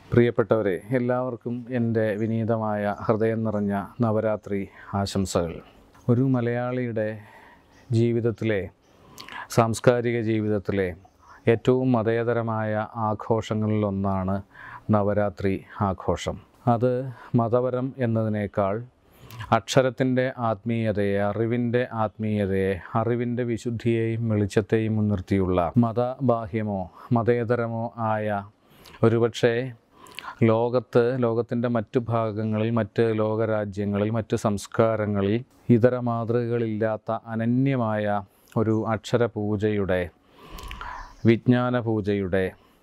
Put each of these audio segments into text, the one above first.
പ്രിയപ്പെട്ടവരെ എല്ലാവർക്കും എൻ്റെ വിനീതമായ ഹൃദയം നിറഞ്ഞ നവരാത്രി ആശംസകൾ ഒരു മലയാളിയുടെ ജീവിതത്തിലെ സാംസ്കാരിക ജീവിതത്തിലെ ഏറ്റവും മതേതരമായ ആഘോഷങ്ങളിലൊന്നാണ് നവരാത്രി ആഘോഷം അത് മതപരം എന്നതിനേക്കാൾ അക്ഷരത്തിൻ്റെ ആത്മീയതയെ അറിവിൻ്റെ ആത്മീയതയെ അറിവിൻ്റെ വിശുദ്ധിയെയും വെളിച്ചത്തെയും മുൻനിർത്തിയുള്ള മതബാഹ്യമോ മതേതരമോ ആയ ഒരുപക്ഷേ ലോകത്ത് ലോകത്തിൻ്റെ മറ്റു ഭാഗങ്ങളിൽ മറ്റ് ലോകരാജ്യങ്ങളിൽ മറ്റ് സംസ്കാരങ്ങളിൽ ഇതര മാതൃകകളില്ലാത്ത അനന്യമായ ഒരു അക്ഷരപൂജയുടെ വിജ്ഞാന പൂജയുടെ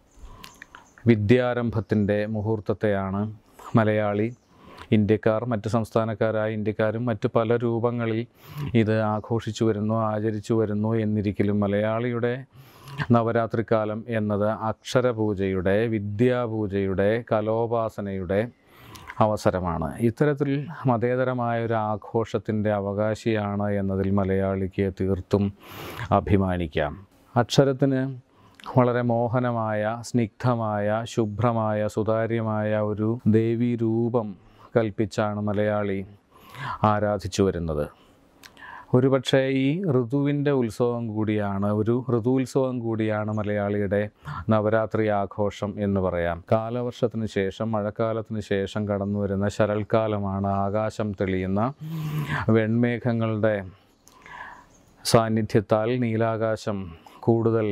വിദ്യാരംഭത്തിൻ്റെ മുഹൂർത്തത്തെയാണ് മലയാളി ഇന്ത്യക്കാർ മറ്റ് സംസ്ഥാനക്കാരായ ഇന്ത്യക്കാരും മറ്റ് പല രൂപങ്ങളിൽ ഇത് ആഘോഷിച്ചു വരുന്നു ആചരിച്ചു വരുന്നു എന്നിരിക്കലും മലയാളിയുടെ നവരാത്രിക്കാലം എന്നത് അക്ഷരപൂജയുടെ വിദ്യാപൂജയുടെ കലോപാസനയുടെ അവസരമാണ് ഇത്തരത്തിൽ മതേതരമായ ഒരു ആഘോഷത്തിൻ്റെ അവകാശിയാണ് എന്നതിൽ മലയാളിക്ക് തീർത്തും അഭിമാനിക്കാം അക്ഷരത്തിന് വളരെ മോഹനമായ സ്നിഗ്ധമായ ശുഭ്രമായ സുതാര്യമായ ഒരു ദേവീരൂപം കൽപ്പിച്ചാണ് മലയാളി ആരാധിച്ചു വരുന്നത് ഒരുപക്ഷെ ഈ ഋതുവിൻ്റെ ഉത്സവം കൂടിയാണ് ഒരു ഋതുത്സവം കൂടിയാണ് മലയാളിയുടെ നവരാത്രി ആഘോഷം എന്ന് പറയാം കാലവർഷത്തിന് ശേഷം മഴക്കാലത്തിന് ശേഷം കടന്നു വരുന്ന ശരൽക്കാലമാണ് ആകാശം തെളിയുന്ന വെൺമേഘങ്ങളുടെ സാന്നിധ്യത്താൽ നീലാകാശം കൂടുതൽ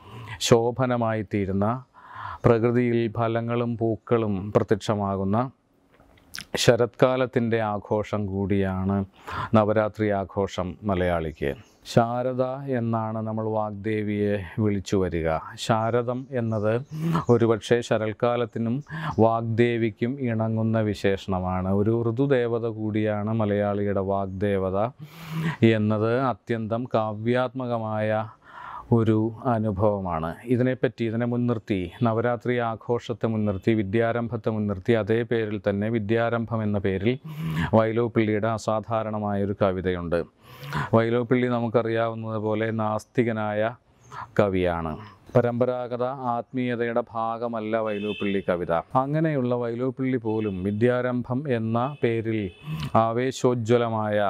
ശോഭനമായി തീരുന്ന പ്രകൃതിയിൽ ഫലങ്ങളും പൂക്കളും പ്രത്യക്ഷമാകുന്ന ശരത്കാലത്തിൻ്റെ ആഘോഷം കൂടിയാണ് നവരാത്രി ആഘോഷം മലയാളിക്ക് ശാരദ എന്നാണ് നമ്മൾ വാഗ്ദേവിയെ വിളിച്ചു വരിക ശാരദം എന്നത് ഒരുപക്ഷെ ശരൽക്കാലത്തിനും വാഗ്ദേവിക്കും ഇണങ്ങുന്ന വിശേഷണമാണ് ഒരു ഋതുദേവത കൂടിയാണ് മലയാളിയുടെ വാഗ്ദേവത എന്നത് അത്യന്തം കാവ്യാത്മകമായ ഒരു അനുഭവമാണ് ഇതിനെപ്പറ്റി ഇതിനെ മുൻനിർത്തി നവരാത്രി ആഘോഷത്തെ മുൻനിർത്തി വിദ്യാരംഭത്തെ മുൻനിർത്തി അതേ പേരിൽ തന്നെ വിദ്യാരംഭം എന്ന പേരിൽ വൈലോപ്പിള്ളിയുടെ അസാധാരണമായൊരു കവിതയുണ്ട് വൈലോപ്പിള്ളി നമുക്കറിയാവുന്നതുപോലെ നാസ്തികനായ കവിയാണ് പരമ്പരാഗത ആത്മീയതയുടെ ഭാഗമല്ല വൈലോപ്പിള്ളി കവിത അങ്ങനെയുള്ള വൈലോപ്പിള്ളി പോലും വിദ്യാരംഭം എന്ന പേരിൽ ആവേശോജ്വലമായ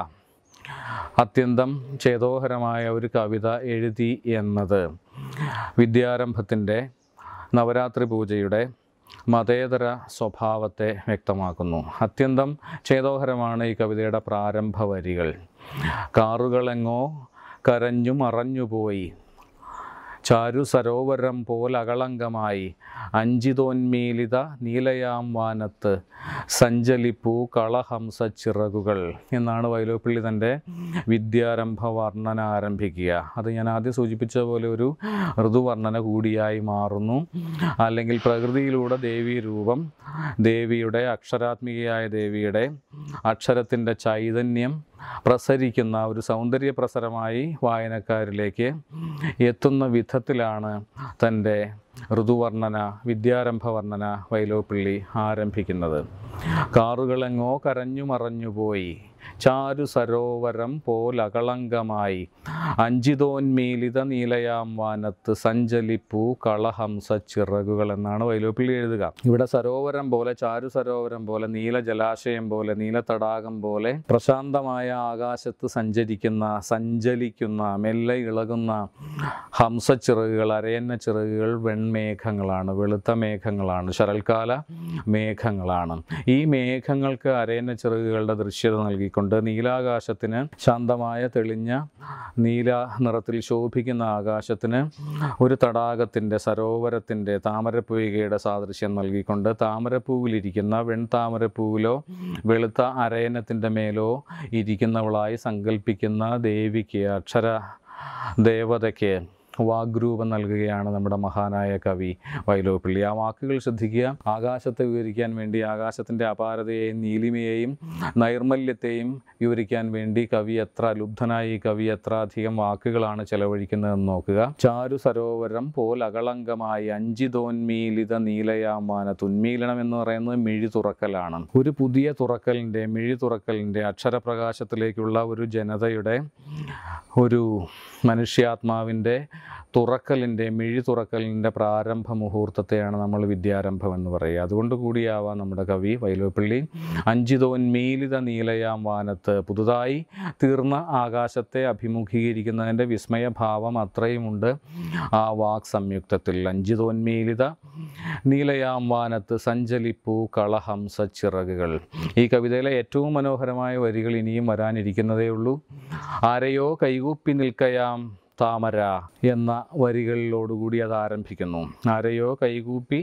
അത്യന്തം ചേതോഹരമായ ഒരു കവിത എഴുതി എന്നത് വിദ്യാരംഭത്തിൻ്റെ നവരാത്രി പൂജയുടെ മതേതര സ്വഭാവത്തെ വ്യക്തമാക്കുന്നു അത്യന്തം ചേതോഹരമാണ് ഈ കവിതയുടെ പ്രാരംഭ വരികൾ കാറുകളെങ്ങോ കരഞ്ഞു മറഞ്ഞുപോയി ചാരു സരോവരം പോലകളങ്കമായി അഞ്ചിതോന്മീലിത നീലയാം വാനത്ത് സഞ്ചലിപ്പൂ കളഹംസ ചിറകുകൾ എന്നാണ് വൈലോപ്പിള്ളി തൻ്റെ വിദ്യാരംഭ വർണ്ണന ആരംഭിക്കുക അത് ഞാൻ ആദ്യം സൂചിപ്പിച്ച പോലെ ഒരു ഋതുവർണ്ണന കൂടിയായി മാറുന്നു അല്ലെങ്കിൽ പ്രകൃതിയിലൂടെ ദേവീ രൂപം ദേവിയുടെ അക്ഷരാത്മികയായ ദേവിയുടെ അക്ഷരത്തിൻ്റെ ചൈതന്യം പ്രസരിക്കുന്ന ഒരു സൗന്ദര്യ പ്രസരമായി വായനക്കാരിലേക്ക് എത്തുന്ന വിധത്തിലാണ് തൻ്റെ ഋതുവർണ്ണന വിദ്യാരംഭ വർണ്ണന വൈലോപ്പിള്ളി ആരംഭിക്കുന്നത് കാറുകളെങ്ങോ കരഞ്ഞു മറഞ്ഞുപോയി ചാരു സരോവരം പോലകളങ്കമായി അഞ്ചിതോന്മീലിത നീലയാം വാനത്ത് സഞ്ചലിപ്പൂ കളഹംസ ചിറകുകൾ എന്നാണ് വൈലോപ്പിള്ളി എഴുതുക ഇവിടെ സരോവരം പോലെ ചാരു സരോവരം പോലെ നീല ജലാശയം പോലെ നീല തടാകം പോലെ പ്രശാന്തമായ ആകാശത്ത് സഞ്ചരിക്കുന്ന സഞ്ചലിക്കുന്ന മെല്ലെ ഇളകുന്ന ഹംസച്ചിറകുകൾ അരയന്ന ചിറകുകൾ വെൺമേഘങ്ങളാണ് വെളുത്ത മേഘങ്ങളാണ് ശരൽക്കാല മേഘങ്ങളാണ് ഈ മേഘങ്ങൾക്ക് അരയന്ന ചിറകുകളുടെ ദൃശ്യത നൽകിക്കൊണ്ട് നീലാകാശത്തിന് ശാന്തമായ തെളിഞ്ഞ നീല നിറത്തിൽ ശോഭിക്കുന്ന ആകാശത്തിന് ഒരു തടാകത്തിൻ്റെ സരോവരത്തിൻ്റെ താമരപ്പൊയ്കയുടെ സാദൃശ്യം നൽകിക്കൊണ്ട് താമരപ്പൂവിലിരിക്കുന്ന വെൺതാമരപ്പൂവിലോ വെളുത്ത അരയനത്തിൻ്റെ മേലോ ഇരിക്കുന്നവളായി സങ്കല്പിക്കുന്ന ദേവിക്ക് അക്ഷര ദേവതയ്ക്ക് വാഗ്രൂപം നൽകുകയാണ് നമ്മുടെ മഹാനായ കവി വൈലോപ്പിള്ളി ആ വാക്കുകൾ ശ്രദ്ധിക്കുക ആകാശത്തെ വിവരിക്കാൻ വേണ്ടി ആകാശത്തിൻ്റെ അപാരതയെയും നീലിമയെയും നൈർമല്യത്തെയും വിവരിക്കാൻ വേണ്ടി കവി എത്ര ലുബ്ധനായി കവി എത്ര അധികം വാക്കുകളാണ് ചെലവഴിക്കുന്നതെന്ന് നോക്കുക ചാരു സരോവരം പോൽ അകളങ്കമായി അഞ്ചിതോന്മീലിത നീലയാമാനത്ത് ഉന്മീലനം എന്ന് പറയുന്നത് മിഴി തുറക്കലാണ് ഒരു പുതിയ തുറക്കലിൻ്റെ മിഴി തുറക്കലിൻ്റെ അക്ഷരപ്രകാശത്തിലേക്കുള്ള ഒരു ജനതയുടെ ഒരു മനുഷ്യാത്മാവിൻ്റെ തുറക്കലിൻ്റെ മിഴി തുറക്കലിൻ്റെ പ്രാരംഭ മുഹൂർത്തത്തെയാണ് നമ്മൾ വിദ്യാരംഭം എന്ന് പറയുക അതുകൊണ്ട് കൂടിയാവാം നമ്മുടെ കവി വൈലോപ്പള്ളി അഞ്ചിതോന്മീലിത നീലയാം വാനത്ത് പുതുതായി തീർന്ന ആകാശത്തെ അഭിമുഖീകരിക്കുന്നതിൻ്റെ വിസ്മയഭാവം അത്രയുമുണ്ട് ആ വാക് സംയുക്തത്തിൽ അഞ്ചിതോന്മീലിത നീലയാം വാനത്ത് സഞ്ചലിപ്പൂ കളഹംസ ചിറകുകൾ ഈ കവിതയിലെ ഏറ്റവും മനോഹരമായ വരികൾ ഇനിയും വരാനിരിക്കുന്നതേ ഉള്ളൂ ആരെയോ കൈകൂപ്പി നിൽക്കയാം താമര എന്ന വരികളിലോടുകൂടി അത് ആരംഭിക്കുന്നു ആരെയോ കൈകൂപ്പി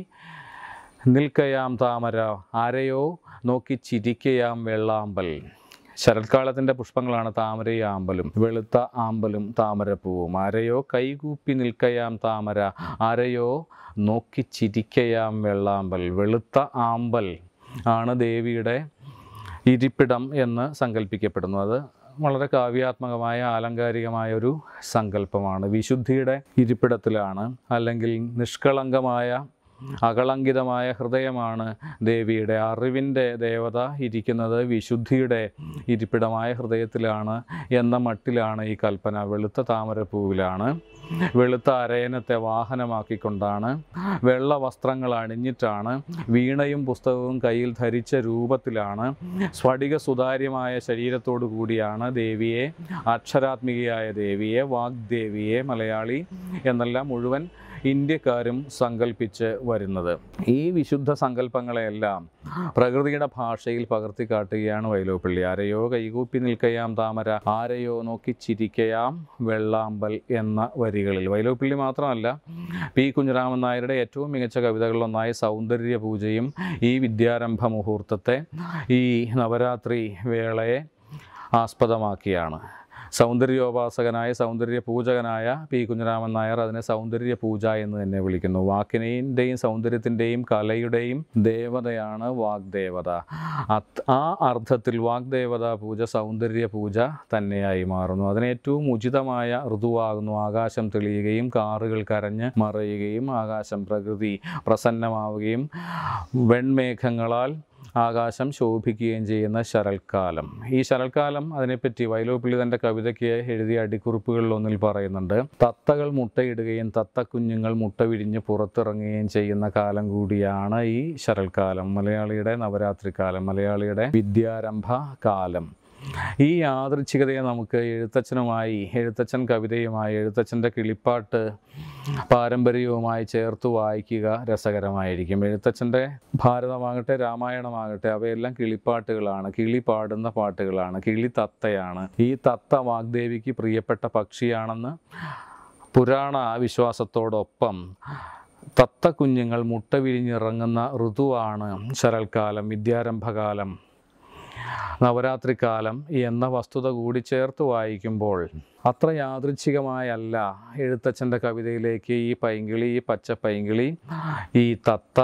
നിൽക്കയാം താമര ആരെയോ നോക്കി ചിരിക്കയാം വെള്ളാമ്പൽ ശരത്കാലത്തിൻ്റെ പുഷ്പങ്ങളാണ് താമരയും ആമ്പലും വെളുത്ത ആമ്പലും താമരപ്പൂവും ആരെയോ കൈകൂപ്പി നിൽക്കയാം താമര ആരെയോ നോക്കി ചിരിക്കയാം വെള്ളാമ്പൽ വെളുത്ത ആമ്പൽ ആണ് ദേവിയുടെ ഇരിപ്പിടം എന്ന് സങ്കല്പിക്കപ്പെടുന്നു അത് വളരെ കാവ്യാത്മകമായ ആലങ്കാരികമായ ഒരു സങ്കല്പമാണ് വിശുദ്ധിയുടെ ഇരിപ്പിടത്തിലാണ് അല്ലെങ്കിൽ നിഷ്കളങ്കമായ അകളങ്കിതമായ ഹൃദയമാണ് ദേവിയുടെ അറിവിൻ്റെ ദേവത ഇരിക്കുന്നത് വിശുദ്ധിയുടെ ഇരിപ്പിടമായ ഹൃദയത്തിലാണ് എന്ന മട്ടിലാണ് ഈ കൽപ്പന വെളുത്ത താമരപ്പൂവിലാണ് വെളുത്ത അരയനത്തെ വാഹനമാക്കിക്കൊണ്ടാണ് വെള്ള വസ്ത്രങ്ങൾ അണിഞ്ഞിട്ടാണ് വീണയും പുസ്തകവും കയ്യിൽ ധരിച്ച രൂപത്തിലാണ് സ്ഫടിക സുതാര്യമായ ശരീരത്തോടു കൂടിയാണ് ദേവിയെ അക്ഷരാത്മികയായ ദേവിയെ വാഗ്ദേവിയെ മലയാളി എന്നെല്ലാം മുഴുവൻ ഇന്ത്യക്കാരും സങ്കല്പിച്ച് വരുന്നത് ഈ വിശുദ്ധ സങ്കല്പങ്ങളെയെല്ലാം പ്രകൃതിയുടെ ഭാഷയിൽ പകർത്തി കാട്ടുകയാണ് വൈലോപ്പിള്ളി ആരെയോ കൈകൂപ്പി നിൽക്കയാം താമര ആരെയോ നോക്കി ചിരിക്കയാം വെള്ളാമ്പൽ എന്ന വരികളിൽ വൈലോപ്പിള്ളി മാത്രമല്ല പി കുഞ്ഞിരാമൻ നായരുടെ ഏറ്റവും മികച്ച കവിതകളിലൊന്നായ സൗന്ദര്യ പൂജയും ഈ വിദ്യാരംഭ മുഹൂർത്തത്തെ ഈ നവരാത്രി വേളയെ ആസ്പദമാക്കിയാണ് സൗന്ദര്യോപാസകനായ സൗന്ദര്യ പൂജകനായ പി കുഞ്ഞിരാമൻ നായർ അതിനെ സൗന്ദര്യ പൂജ എന്ന് തന്നെ വിളിക്കുന്നു വാക്കിനെയും സൗന്ദര്യത്തിൻ്റെയും കലയുടെയും ദേവതയാണ് വാഗ്ദേവത അത് ആ അർത്ഥത്തിൽ വാഗ്ദേവത പൂജ സൗന്ദര്യ പൂജ തന്നെയായി മാറുന്നു അതിന് ഏറ്റവും ഉചിതമായ ഋതുവാകുന്നു ആകാശം തെളിയുകയും കാറുകൾ കരഞ്ഞ് മറയുകയും ആകാശം പ്രകൃതി പ്രസന്നമാവുകയും വെൺമേഘങ്ങളാൽ ആകാശം ശോഭിക്കുകയും ചെയ്യുന്ന ശരൽക്കാലം ഈ ശരൽക്കാലം അതിനെപ്പറ്റി വൈലോപ്പിള്ളി തൻ്റെ കവിതയ്ക്ക് എഴുതിയ അടിക്കുറിപ്പുകളിൽ ഒന്നിൽ പറയുന്നുണ്ട് തത്തകൾ മുട്ടയിടുകയും തത്തക്കുഞ്ഞുങ്ങൾ മുട്ട വിരിഞ്ഞ് പുറത്തിറങ്ങുകയും ചെയ്യുന്ന കാലം കൂടിയാണ് ഈ ശരൽക്കാലം മലയാളിയുടെ നവരാത്രി കാലം മലയാളിയുടെ വിദ്യാരംഭ കാലം ഈ യാദൃച്ഛികതയെ നമുക്ക് എഴുത്തച്ഛനുമായി എഴുത്തച്ഛൻ കവിതയുമായി എഴുത്തച്ഛൻ്റെ കിളിപ്പാട്ട് പാരമ്പര്യവുമായി ചേർത്ത് വായിക്കുക രസകരമായിരിക്കും എഴുത്തച്ഛൻ്റെ ഭാരതമാകട്ടെ രാമായണമാകട്ടെ അവയെല്ലാം കിളിപ്പാട്ടുകളാണ് കിളി പാടുന്ന പാട്ടുകളാണ് കിളി തത്തയാണ് ഈ തത്ത വാഗ്ദേവിക്ക് പ്രിയപ്പെട്ട പക്ഷിയാണെന്ന് പുരാണ വിശ്വാസത്തോടൊപ്പം തത്ത കുഞ്ഞുങ്ങൾ മുട്ട വിരിഞ്ഞിറങ്ങുന്ന ഋതുവാണ് ശരൽക്കാലം വിദ്യാരംഭകാലം നവരാത്രിക്കാലം എന്ന വസ്തുത കൂടി ചേർത്ത് വായിക്കുമ്പോൾ അത്ര യാദൃച്ഛികമായല്ല എഴുത്തച്ഛൻ്റെ കവിതയിലേക്ക് ഈ പൈങ്കിളി ഈ പച്ച പൈങ്കിളി ഈ തത്ത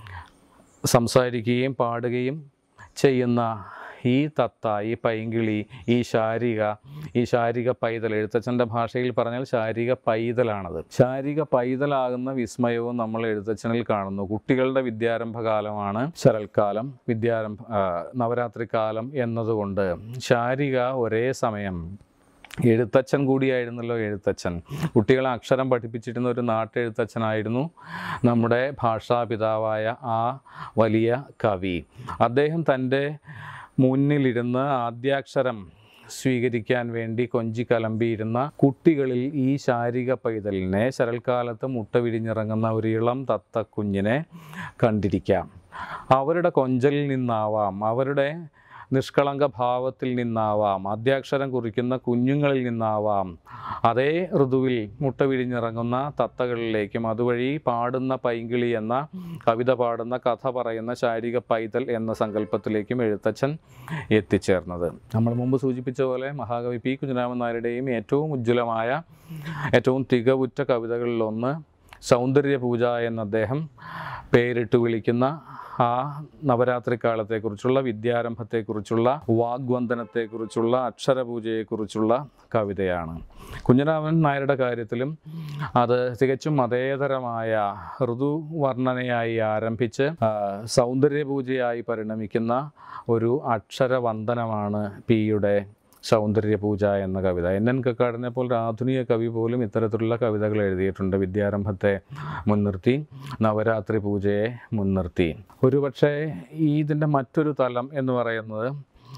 സംസാരിക്കുകയും പാടുകയും ചെയ്യുന്ന ഈ തത്ത ഈ പൈങ്കിളി ഈ ശാരിക ഈ ശാരിക പൈതൽ എഴുത്തച്ഛൻ്റെ ഭാഷയിൽ പറഞ്ഞാൽ ശാരിക പൈതലാണത് ശാരിക പൈതലാകുന്ന വിസ്മയവും നമ്മൾ എഴുത്തച്ഛനിൽ കാണുന്നു കുട്ടികളുടെ വിദ്യാരംഭ കാലമാണ് ശരൽക്കാലം വിദ്യാരംഭ ആ, നവരാത്രി കാലം എന്നതുകൊണ്ട് ശാരിക ഒരേ സമയം എഴുത്തച്ഛൻ കൂടിയായിരുന്നല്ലോ എഴുത്തച്ഛൻ കുട്ടികളെ അക്ഷരം പഠിപ്പിച്ചിരുന്ന ഒരു നാട്ടെഴുത്തച്ഛനായിരുന്നു നമ്മുടെ ഭാഷാപിതാവായ ആ വലിയ കവി അദ്ദേഹം തൻ്റെ മുന്നിലിരുന്ന് ആദ്യാക്ഷരം സ്വീകരിക്കാൻ വേണ്ടി കൊഞ്ചി കലമ്പിയിരുന്ന കുട്ടികളിൽ ഈ ശാരീരിക പൈതലിനെ ശരൽക്കാലത്ത് മുട്ട വിരിഞ്ഞിറങ്ങുന്ന ഒരു ഇളം തത്ത കുഞ്ഞിനെ കണ്ടിരിക്കാം അവരുടെ കൊഞ്ചലിൽ നിന്നാവാം അവരുടെ നിഷ്കളങ്ക ഭാവത്തിൽ നിന്നാവാം ആദ്യാക്ഷരം കുറിക്കുന്ന കുഞ്ഞുങ്ങളിൽ നിന്നാവാം അതേ ഋതുവിൽ മുട്ട വിരിഞ്ഞിറങ്ങുന്ന തത്തകളിലേക്കും അതുവഴി പാടുന്ന പൈങ്കിളി എന്ന കവിത പാടുന്ന കഥ പറയുന്ന ശാരീരിക പൈതൽ എന്ന സങ്കല്പത്തിലേക്കും എഴുത്തച്ഛൻ എത്തിച്ചേർന്നത് നമ്മൾ മുമ്പ് സൂചിപ്പിച്ച പോലെ മഹാകവി പി കുഞ്ഞിരാമൻ നായരുടെയും ഏറ്റവും ഉജ്ജ്വലമായ ഏറ്റവും തികവുറ്റ കവിതകളിലൊന്ന് സൗന്ദര്യ പൂജ എന്ന് അദ്ദേഹം പേരിട്ട് വിളിക്കുന്ന ആ നവരാത്രി കാലത്തെക്കുറിച്ചുള്ള വിദ്യാരംഭത്തെക്കുറിച്ചുള്ള വാഗ്വന്ദനത്തെക്കുറിച്ചുള്ള അക്ഷരപൂജയെക്കുറിച്ചുള്ള കവിതയാണ് കുഞ്ഞിരാമൻ നായരുടെ കാര്യത്തിലും അത് തികച്ചും മതേതരമായ ഋതുവർണ്ണനയായി ആരംഭിച്ച് ആ, സൗന്ദര്യപൂജയായി പരിണമിക്കുന്ന ഒരു അക്ഷരവന്ദനമാണ് പിയുടെ സൗന്ദര്യ പൂജ എന്ന കവിത എൻ എൻ കക്കാടിനെ പോലെ ഒരു ആധുനിക കവി പോലും ഇത്തരത്തിലുള്ള കവിതകൾ എഴുതിയിട്ടുണ്ട് വിദ്യാരംഭത്തെ മുൻനിർത്തി നവരാത്രി പൂജയെ മുൻനിർത്തി ഒരുപക്ഷെ ഈ ഇതിൻ്റെ മറ്റൊരു തലം എന്ന് പറയുന്നത്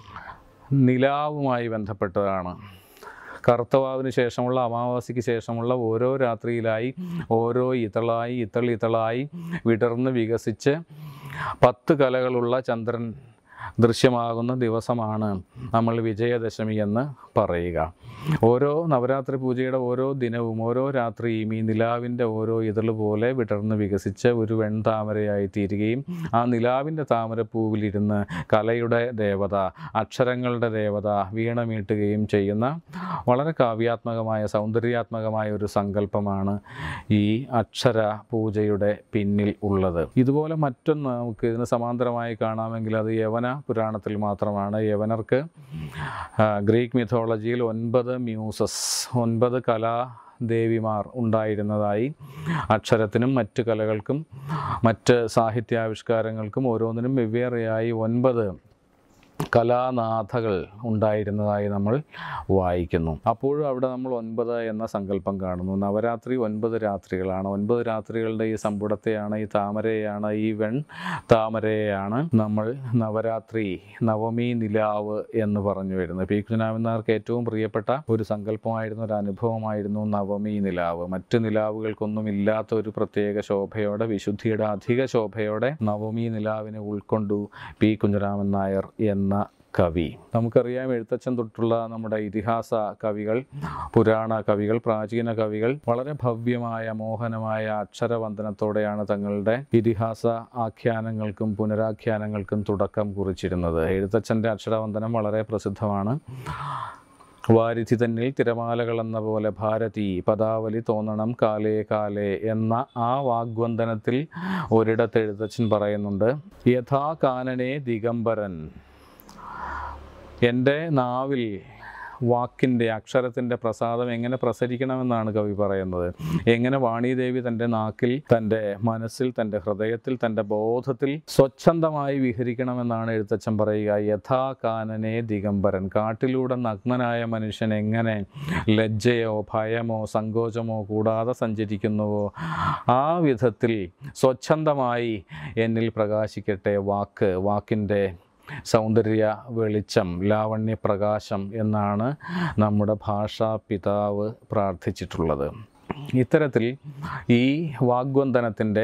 നിലാവുമായി ബന്ധപ്പെട്ടതാണ് കറുത്തവാവിന് ശേഷമുള്ള അമാവാസിക്ക് ശേഷമുള്ള ഓരോ രാത്രിയിലായി ഓരോ ഇതളായി ഇതൾ ഇതളായി വിടർന്ന് വികസിച്ച് പത്ത് കലകളുള്ള ചന്ദ്രൻ ദൃശ്യമാകുന്ന ദിവസമാണ് നമ്മൾ വിജയദശമി എന്ന് പറയുക ഓരോ നവരാത്രി പൂജയുടെ ഓരോ ദിനവും ഓരോ രാത്രിയും ഈ നിലാവിൻ്റെ ഓരോ ഇതള് പോലെ വിടർന്ന് വികസിച്ച് ഒരു വെൺതാമരയായി തീരുകയും ആ നിലാവിൻ്റെ താമരപ്പൂവിലിരുന്ന് കലയുടെ ദേവത അക്ഷരങ്ങളുടെ ദേവത വീണമീട്ടുകയും ചെയ്യുന്ന വളരെ കാവ്യാത്മകമായ സൗന്ദര്യാത്മകമായ ഒരു സങ്കല്പമാണ് ഈ അക്ഷര പൂജയുടെ പിന്നിൽ ഉള്ളത് ഇതുപോലെ മറ്റൊന്ന് നമുക്ക് ഇതിന് സമാന്തരമായി കാണാമെങ്കിൽ അത് യവന പുരാണത്തിൽ മാത്രമാണ് യവനർക്ക് ആ, ഗ്രീക്ക് മിഥോളജിയിൽ ഒൻപത് മ്യൂസസ് ഒൻപത് കലാ ദേവിമാർ ഉണ്ടായിരുന്നതായി അക്ഷരത്തിനും മറ്റ് കലകൾക്കും മറ്റ് സാഹിത്യാവിഷ്കാരങ്ങൾക്കും ഓരോന്നിനും വെവ്വേറെയായി ഒൻപത് കലാനാഥകൾ ഉണ്ടായിരുന്നതായി നമ്മൾ വായിക്കുന്നു അപ്പോഴും അവിടെ നമ്മൾ ഒൻപത് എന്ന സങ്കല്പം കാണുന്നു നവരാത്രി ഒൻപത് രാത്രികളാണ് ഒൻപത് രാത്രികളുടെ ഈ സമ്പുടത്തെയാണ് ഈ താമരയാണ് ഈ വെൺ താമരയാണ് നമ്മൾ നവരാത്രി നവമി നിലാവ് എന്ന് പറഞ്ഞു വരുന്നത് പി കുഞ്ഞനാമനാർക്ക് ഏറ്റവും പ്രിയപ്പെട്ട ഒരു സങ്കല്പമായിരുന്നു ഒരു അനുഭവമായിരുന്നു നവമി നിലാവ് മറ്റ് നിലാവുകൾക്കൊന്നും ഇല്ലാത്ത ഒരു പ്രത്യേക ശോഭയോടെ വിശുദ്ധിയുടെ അധിക ശോഭയോടെ നവമി നിലാവിനെ ഉൾക്കൊണ്ടു പി കുഞ്ഞരാമൻ നായർ എന്ന കവി നമുക്കറിയാം എഴുത്തച്ഛൻ തൊട്ടുള്ള നമ്മുടെ ഇതിഹാസ കവികൾ പുരാണ കവികൾ പ്രാചീന കവികൾ വളരെ ഭവ്യമായ മോഹനമായ അക്ഷരവന്ദനത്തോടെയാണ് തങ്ങളുടെ ഇതിഹാസ ആഖ്യാനങ്ങൾക്കും പുനരാഖ്യാനങ്ങൾക്കും തുടക്കം കുറിച്ചിരുന്നത് എഴുത്തച്ഛൻ്റെ അക്ഷരവന്ദനം വളരെ പ്രസിദ്ധമാണ് വാരിധി തന്നിൽ തിരമാലകൾ എന്ന പോലെ ഭാരതി പദാവലി തോന്നണം കാലേ കാലേ എന്ന ആ വാഗ്വന്ദനത്തിൽ ഒരിടത്ത് എഴുത്തച്ഛൻ പറയുന്നുണ്ട് യഥാ കാനനെ ദിഗംബരൻ എൻ്റെ നാവിൽ വാക്കിൻ്റെ അക്ഷരത്തിൻ്റെ പ്രസാദം എങ്ങനെ പ്രസരിക്കണമെന്നാണ് കവി പറയുന്നത് എങ്ങനെ വാണിദേവി തൻ്റെ നാക്കിൽ തൻ്റെ മനസ്സിൽ തൻ്റെ ഹൃദയത്തിൽ തൻ്റെ ബോധത്തിൽ സ്വച്ഛന്തമായി വിഹരിക്കണമെന്നാണ് എഴുത്തച്ഛൻ പറയുക യഥാ കാനനെ ദിഗംബരൻ കാട്ടിലൂടെ നഗ്നനായ മനുഷ്യൻ എങ്ങനെ ലജ്ജയോ ഭയമോ സങ്കോചമോ കൂടാതെ സഞ്ചരിക്കുന്നുവോ ആ വിധത്തിൽ സ്വച്ഛന്തമായി എന്നിൽ പ്രകാശിക്കട്ടെ വാക്ക് വാക്കിൻ്റെ സൗന്ദര്യ വെളിച്ചം ലാവണ്യ പ്രകാശം എന്നാണ് നമ്മുടെ ഭാഷാ പിതാവ് പ്രാർത്ഥിച്ചിട്ടുള്ളത് ഇത്തരത്തിൽ ഈ വാഗ്വന്ദനത്തിൻ്റെ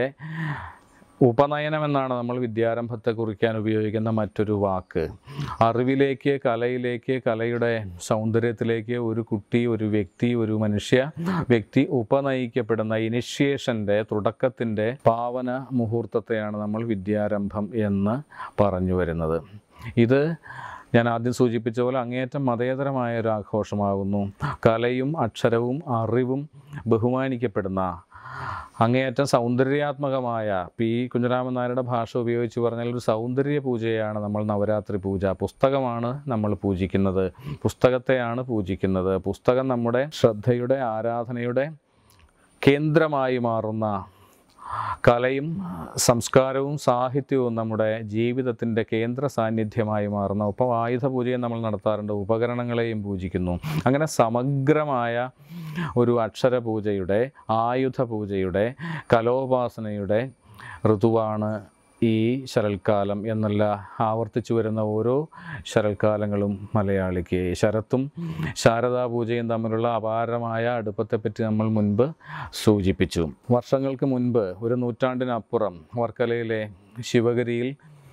ഉപനയനം എന്നാണ് നമ്മൾ വിദ്യാരംഭത്തെ കുറിക്കാൻ ഉപയോഗിക്കുന്ന മറ്റൊരു വാക്ക് അറിവിലേക്ക് കലയിലേക്ക് കലയുടെ സൗന്ദര്യത്തിലേക്ക് ഒരു കുട്ടി ഒരു വ്യക്തി ഒരു മനുഷ്യ വ്യക്തി ഉപനയിക്കപ്പെടുന്ന ഇനിഷ്യേഷൻ്റെ തുടക്കത്തിൻ്റെ പാവന മുഹൂർത്തത്തെയാണ് നമ്മൾ വിദ്യാരംഭം എന്ന് പറഞ്ഞു വരുന്നത് ഇത് ഞാൻ ആദ്യം സൂചിപ്പിച്ച പോലെ അങ്ങേയറ്റം മതേതരമായ ഒരു ആഘോഷമാകുന്നു കലയും അക്ഷരവും അറിവും ബഹുമാനിക്കപ്പെടുന്ന അങ്ങേയറ്റം സൗന്ദര്യാത്മകമായ പി കുഞ്ഞരാമൻ നായരുടെ ഭാഷ ഉപയോഗിച്ച് പറഞ്ഞാൽ ഒരു സൗന്ദര്യ പൂജയാണ് നമ്മൾ നവരാത്രി പൂജ പുസ്തകമാണ് നമ്മൾ പൂജിക്കുന്നത് പുസ്തകത്തെയാണ് പൂജിക്കുന്നത് പുസ്തകം നമ്മുടെ ശ്രദ്ധയുടെ ആരാധനയുടെ കേന്ദ്രമായി മാറുന്ന കലയും സംസ്കാരവും സാഹിത്യവും നമ്മുടെ ജീവിതത്തിൻ്റെ കേന്ദ്ര സാന്നിധ്യമായി മാറുന്ന ഒപ്പം ആയുധ പൂജയും നമ്മൾ നടത്താറുണ്ട് ഉപകരണങ്ങളെയും പൂജിക്കുന്നു അങ്ങനെ സമഗ്രമായ ഒരു അക്ഷര പൂജയുടെ ആയുധ പൂജയുടെ കലോപാസനയുടെ ഋതുവാണ് ഈ ശരൽക്കാലം എന്നല്ല ആവർത്തിച്ചു വരുന്ന ഓരോ ശരൽക്കാലങ്ങളും മലയാളിക്ക് ശരത്തും ശാരദാ പൂജയും തമ്മിലുള്ള അപാരമായ അടുപ്പത്തെപ്പറ്റി നമ്മൾ മുൻപ് സൂചിപ്പിച്ചു വർഷങ്ങൾക്ക് മുൻപ് ഒരു നൂറ്റാണ്ടിനപ്പുറം വർക്കലയിലെ ശിവഗിരിയിൽ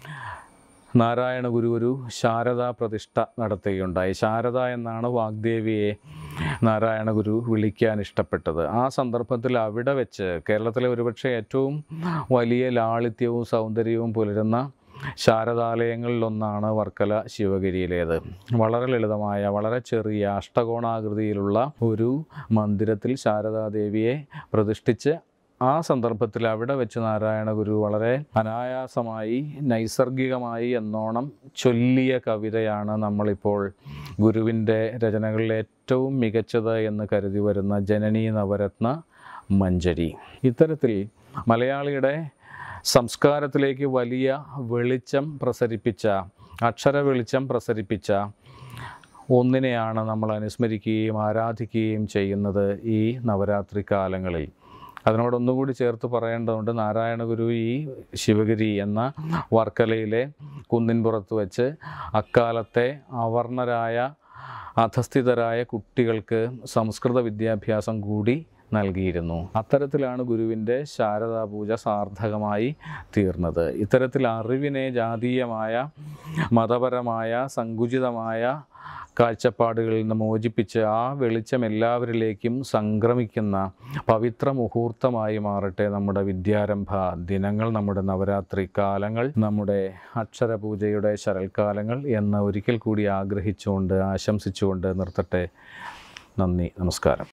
നാരായണ ഗുരു ഒരു ശാരദാ പ്രതിഷ്ഠ നടത്തുകയുണ്ടായി ശാരദ എന്നാണ് വാഗ്ദേവിയെ നാരായണ ഗുരു വിളിക്കാൻ ഇഷ്ടപ്പെട്ടത് ആ സന്ദർഭത്തിൽ അവിടെ വെച്ച് കേരളത്തിലെ ഒരുപക്ഷെ ഏറ്റവും വലിയ ലാളിത്യവും സൗന്ദര്യവും പുലരുന്ന ശാരദാലയങ്ങളിലൊന്നാണ് വർക്കല ശിവഗിരിയിലേത് വളരെ ലളിതമായ വളരെ ചെറിയ അഷ്ടകോണാകൃതിയിലുള്ള ഒരു മന്ദിരത്തിൽ ശാരദാദേവിയെ പ്രതിഷ്ഠിച്ച് ആ സന്ദർഭത്തിൽ അവിടെ വെച്ച് നാരായണ ഗുരു വളരെ അനായാസമായി നൈസർഗികമായി എന്നോണം ചൊല്ലിയ കവിതയാണ് നമ്മളിപ്പോൾ ഗുരുവിൻ്റെ രചനകളിൽ ഏറ്റവും മികച്ചത് എന്ന് കരുതി വരുന്ന ജനനീ നവരത്ന മഞ്ജരി ഇത്തരത്തിൽ മലയാളിയുടെ സംസ്കാരത്തിലേക്ക് വലിയ വെളിച്ചം പ്രസരിപ്പിച്ച അക്ഷര വെളിച്ചം പ്രസരിപ്പിച്ച ഒന്നിനെയാണ് നമ്മൾ അനുസ്മരിക്കുകയും ആരാധിക്കുകയും ചെയ്യുന്നത് ഈ നവരാത്രി കാലങ്ങളിൽ അതിനോടൊന്നുകൂടി ചേർത്ത് പറയേണ്ടതുണ്ട് നാരായണ ഗുരു ഈ ശിവഗിരി എന്ന വർക്കലയിലെ കുന്നിൻപുറത്ത് വെച്ച് അക്കാലത്തെ അവർണരായ അധസ്ഥിതരായ കുട്ടികൾക്ക് സംസ്കൃത വിദ്യാഭ്യാസം കൂടി നൽകിയിരുന്നു അത്തരത്തിലാണ് ഗുരുവിൻ്റെ ശാരദാ പൂജ സാർത്ഥകമായി തീർന്നത് ഇത്തരത്തിൽ അറിവിനെ ജാതീയമായ മതപരമായ സങ്കുചിതമായ കാഴ്ചപ്പാടുകളിൽ നിന്ന് മോചിപ്പിച്ച് ആ വെളിച്ചം എല്ലാവരിലേക്കും സംക്രമിക്കുന്ന പവിത്ര മുഹൂർത്തമായി മാറട്ടെ നമ്മുടെ വിദ്യാരംഭ ദിനങ്ങൾ നമ്മുടെ നവരാത്രി കാലങ്ങൾ നമ്മുടെ അക്ഷരപൂജയുടെ ശരൽക്കാലങ്ങൾ എന്ന് ഒരിക്കൽ കൂടി ആഗ്രഹിച്ചുകൊണ്ട് ആശംസിച്ചുകൊണ്ട് നിർത്തട്ടെ നന്ദി നമസ്കാരം